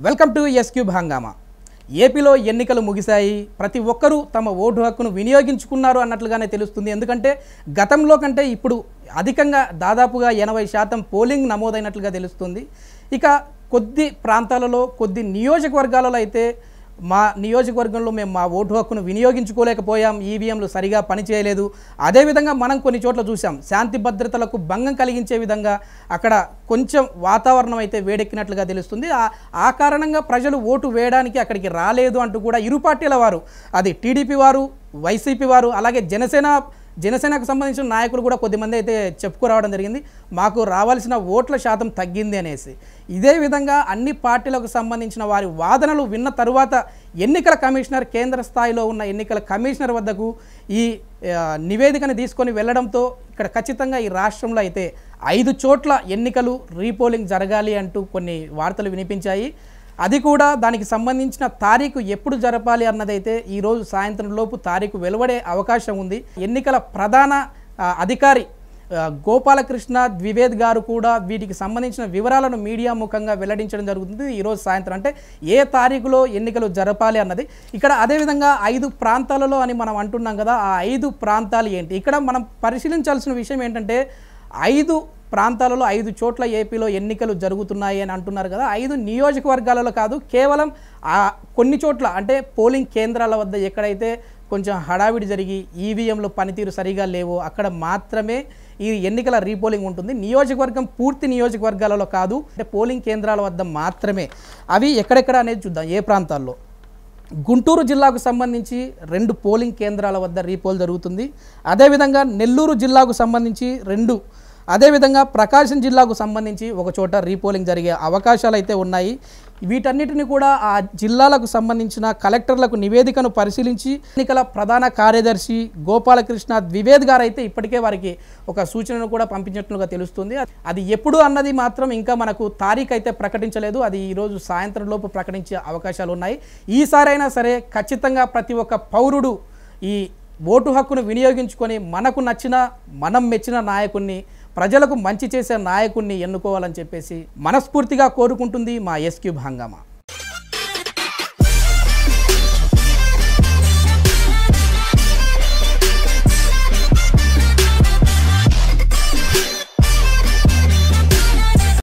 welcome to S Cube హంగామా ఏపీలో ఎన్నికలు ముగిశాయి ప్రతి ఒక్కరూ తమ ఓటు హక్కును వినియోగించుకున్నారు అన్నట్లుగానే తెలుస్తుంది ఎందుకంటే గతంలో కంటే ఇప్పుడు అధికంగా దాదాపుగా ఎనభై శాతం పోలింగ్ నమోదైనట్లుగా తెలుస్తుంది ఇక కొద్ది ప్రాంతాలలో కొద్ది నియోజకవర్గాలలో అయితే మా నియోజకవర్గంలో మేము మా ఓటు హక్కును వినియోగించుకోలేకపోయాం ఈవీఎంలు సరిగా పనిచేయలేదు అదేవిధంగా మనం కొన్ని చోట్ల చూసాం శాంతి భద్రతలకు భంగం కలిగించే విధంగా అక్కడ కొంచెం వాతావరణం అయితే వేడెక్కినట్లుగా తెలుస్తుంది ఆ- ఆ కారణంగా ప్రజలు ఓటు వేయడానికి అక్కడికి రాలేదు అంటూ కూడా ఇరు పార్టీల వారు అది టీడీపీ వారు వైసీపీ వారు అలాగే జనసేన జనసేనకు సంబంధించిన నాయకులు కూడా కొద్దిమంది అయితే చెప్పుకురావడం జరిగింది మాకు రావాల్సిన ఓట్ల శాతం తగ్గింది అనేసి ఇదే విధంగా అన్ని పార్టీలకు సంబంధించిన వారి వాదనలు విన్న తరువాత ఎన్నికల కమిషనర్ కేంద్ర స్థాయిలో ఉన్న ఎన్నికల కమిషనర్ వద్దకు ఈ ఆ, నివేదికను తీసుకొని వెళ్ళడంతో ఇక్కడ ఖచ్చితంగా ఈ రాష్ట్రంలో అయితే ఐదు చోట్ల ఎన్నికలు రీపోలింగ్ జరగాలి అంటూ కొన్ని వార్తలు వినిపించాయి అది కూడా దానికి సంబంధించిన తారీఖు ఎప్పుడు జరపాలి అన్నదైతే ఈరోజు సాయంత్రం లోపు తారీఖు వెలువడే అవకాశం ఉంది ఎన్నికల ప్రధాన ఆ, అధికారి ఆ, గోపాలకృష్ణ ద్వివేద్ గారు కూడా వీటికి సంబంధించిన వివరాలను మీడియా ముఖంగా వెల్లడించడం జరుగుతుంది ఈరోజు సాయంత్రం అంటే ఏ తారీఖులో ఎన్నికలు జరపాలి అన్నది ఇక్కడ అదేవిధంగా ఐదు ప్రాంతాలలో అని మనం అంటున్నాం కదా ఆ ఐదు ప్రాంతాలు ఏంటి ఇక్కడ మనం పరిశీలించాల్సిన విషయం ఏంటంటే ఐదు ప్రాంతాలలో ఐదు చోట్ల ఏపీలో ఎన్నికలు జరుగుతున్నాయి అని అంటున్నారు కదా ఐదు నియోజకవర్గాలలో కాదు కేవలం ఆ కొన్ని చోట్ల అంటే పోలింగ్ కేంద్రాల వద్ద ఎక్కడైతే కొంచెం హడావిడి జరిగి ఈవీఎంలు పనితీరు సరిగా లేవో అక్కడ మాత్రమే ఈ ఎన్నికల రీపోలింగ్ ఉంటుంది నియోజకవర్గం పూర్తి నియోజకవర్గాలలో కాదు అంటే పోలింగ్ కేంద్రాల వద్ద మాత్రమే అవి ఎక్కడెక్కడ అనేది చూద్దాం ఏ ప్రాంతాల్లో గుంటూరు జిల్లాకు సంబంధించి రెండు పోలింగ్ కేంద్రాల వద్ద రీపోల్ జరుగుతుంది అదేవిధంగా నెల్లూరు జిల్లాకు సంబంధించి రెండు అదేవిధంగా ప్రకాశం జిల్లాకు సంబంధించి ఒక చోట రీపోలింగ్ జరిగే అవకాశాలు అయితే ఉన్నాయి వీటన్నిటిని కూడా ఆ జిల్లాలకు సంబంధించిన కలెక్టర్లకు నివేదికను పరిశీలించి ఎన్నికల ప్రధాన కార్యదర్శి గోపాలకృష్ణ ద్వివేద్ గారు అయితే ఇప్పటికే వారికి ఒక సూచనను కూడా పంపించినట్లుగా తెలుస్తుంది అది ఎప్పుడు అన్నది మాత్రం ఇంకా మనకు తారీఖు అయితే ప్రకటించలేదు అది ఈరోజు సాయంత్రం లోపు ప్రకటించే అవకాశాలు ఉన్నాయి ఈసారైనా సరే ఖచ్చితంగా ప్రతి ఒక్క పౌరుడు ఈ ఓటు హక్కును వినియోగించుకొని మనకు నచ్చిన మనం మెచ్చిన నాయకుణ్ణి ప్రజలకు మంచి చేసే నాయకుణ్ణి ఎన్నుకోవాలని చెప్పేసి మనస్ఫూర్తిగా కోరుకుంటుంది మా ఎస్క్యూబ్ హంగామా